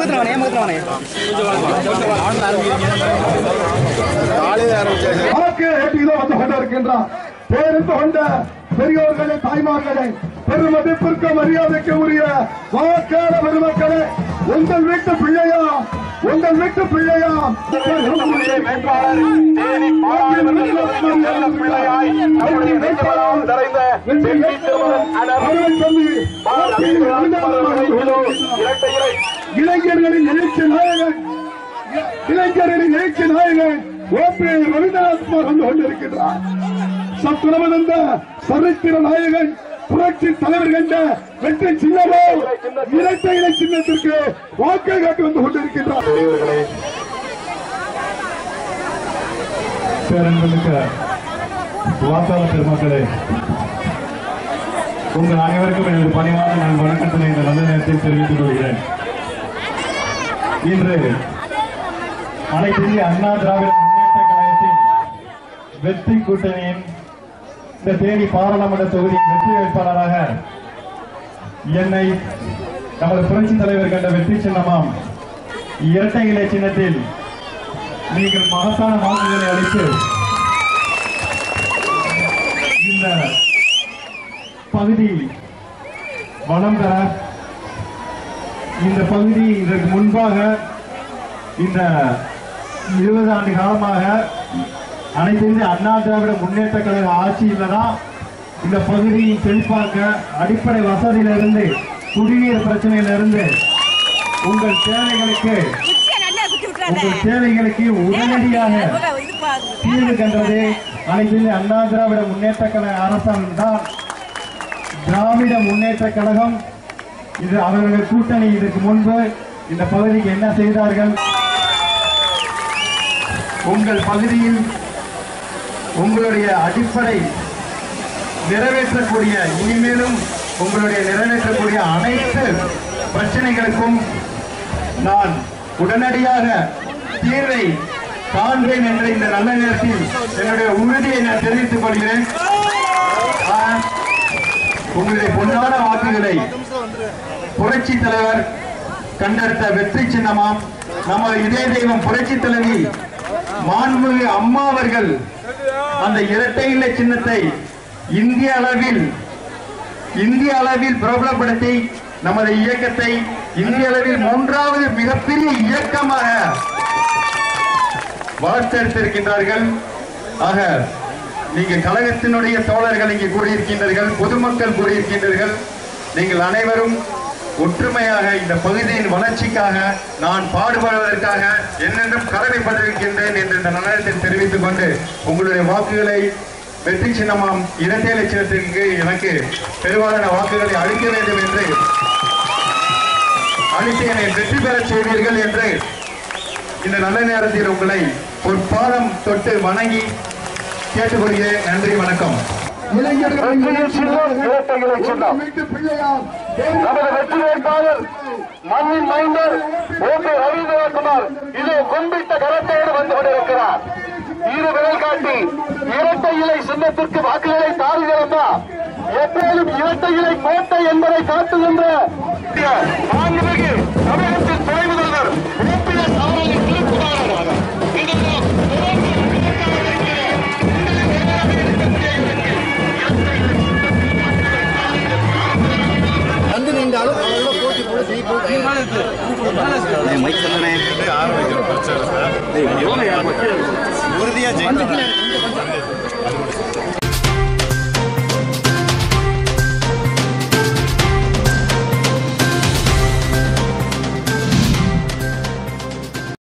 முகத்தில் வாங்க முகத்தில் வாங்க வாக்கு ஏற்றிதான் வந்து கொண்டிருக்கின்றார் பேருந்து கொண்ட பெரியோர்களே தாய்மார்களே பெருமதிப்பிற்கு மரியாதைக்கு உரிய வாக்காள பெருமக்களே உங்கள் வீட்டு பிள்ளையா உங்கள் வீட்டு பிள்ளையா இளைஞர்களின் எழுச்சி நாயகன் இளைஞர்களின் எழுச்சி நாயகன் ஓபி ரவீந்திரநாத் வந்து கொண்டிருக்கிறார் சத்துணவனந்த சரித்திர நாயகன் புரட்சி தலைவர் கண்ட வெற்றி சின்னமோ இரட்டை இலை சின்னத்திற்கு வாக்கு காட்டி வந்து கொண்டிருக்கின்றார் பேரன்புமிக்க வாக்காளர் பெருமக்களே உங்கள் அனைவருக்கும் எனது பணிவான நான் வணக்கத்தினை இந்த நல்ல நேரத்தில் தெரிவித்துக் கொள்கிறேன் இன்று அனைத்து இந்திய அண்ணா திராவிட முன்னேற்ற கழகத்தின் வெற்றி கூட்டணியின் இந்த தேனி பாராளுமன்ற தொகுதியின் வெற்றி வேட்பாளராக என்னை நமது புரட்சி தலைவர் கண்ட வெற்றி சின்னமாம் இரட்டை இலை சின்னத்தில் நீங்கள் மகத்தான வாக்குகளை அளித்து இந்த பகுதி வளம் பெற இந்த பகுதி இதற்கு முன்பாக இந்த இருபது ஆண்டு காலமாக அனைத்து இந்திய அண்ணா திராவிட முன்னேற்ற கழக ஆட்சியில தான் இந்த பகுதியை செழிப்பாக்க அடிப்படை வசதியிலிருந்து குடிநீர் பிரச்சனையிலிருந்து உங்கள் தேவைகளுக்கு குச்சியை நல்லா குத்தி விட்டுறாத. உங்கள் தேவைகளுக்கு உடனடியாக இது பா- தீர்வு கண்டது அனைத்து இந்திய அண்ணா திராவிட முன்னேற்ற கழக அரசாங்கம் தான் திராவிட முன்னேற்ற கழகம் இது அவர்கள் கூட்டணி இதற்கு முன்பு இந்த பகுதிக்கு என்ன செய்தார்கள் உங்கள் பகுதியில் உங்களுடைய அடிப்படை நிறைவேற்றக்கூடிய இனிமேலும் உங்களுடைய நிறைவேற்றக்கூடிய அனைத்து பிரச்சனைகளுக்கும் நான் உடனடியாக தீர்வை காண்பேன் என்ற இந்த நல்ல நேரத்தில் என்னுடைய உறுதியை நான் தெரிவித்துக் கொள்கிறேன் ஆ, உங்களுடைய பொன்னான வாக்குகளை புரட்சி தலைவர் கண்டெடுத்த வெற்றி சின்னமாம் நம்ம இதே தெய்வம் புரட்சி தலைவி மாண்புமிகு அம்மா அவர்கள் அந்த இரட்டை இலை சின்னத்தை இந்திய அளவில் இந்திய அளவில் பிரபலப்படுத்தி நமது இயக்கத்தை இந்திய அளவில் மூன்றாவது மிகப்பெரிய இயக்கமாக வளர்த்தெடுத்திருக்கின்றார்கள் ஆக நீங்க கழகத்தினுடைய தோழர்கள் இங்கே கூடியிருக்கின்றீர்கள் பொதுமக்கள் கூடியிருக்கின்றீர்கள் நீங்கள் அனைவரும் ஒற்றுமையாக இந்த பகுதியின் வளர்ச்சிக்காக நான் பாடுபடுவதற்காக என்னென்றும் கடமைப்பட்டிருக்கின்றேன் என்று இந்த நேரத்தில் தெரிவித்துக் கொண்டு உங்களுடைய வாக்குகளை வெற்றி சின்னமாம் இரட்டை இலை சின்னத்திற்கு எனக்கு பெரும்பாலான வாக்குகளை அளிக்க வேண்டும் என்று அளித்து என்னை வெற்றி பெறச் செய்வீர்கள் என்று இந்த நல்ல நேரத்தில் உங்களை ஒரு பாதம் தொட்டு வணங்கி கேட்டுக்கொள்கிறேன் நன்றி வணக்கம் இளைஞர்களின் எழுச்சி நாயகன் உங்கள் வீட்டு பிள்ளையா நமது வெற்றி வேட்பாளர் மண்ணின் மைந்தர் ஓகே ரவீந்திரகுமார் இது கும்பிட்ட கரத்தோடு வந்து கொண்டிருக்கிறார் இரு விரல் காட்டி இரட்டை இலை சின்னத்திற்கு வாக்குகளை தாருகிறதா எப்போதும் இரட்டை இலை கோட்டை என்பதை காட்டுகின்ற மாண்புமிகு தமிழகத்தின் துணை முதல்வர் ஓபிஎஸ் அவர்களின் திருப்புதாரர் உறுதியா ஜெயிக்கணும்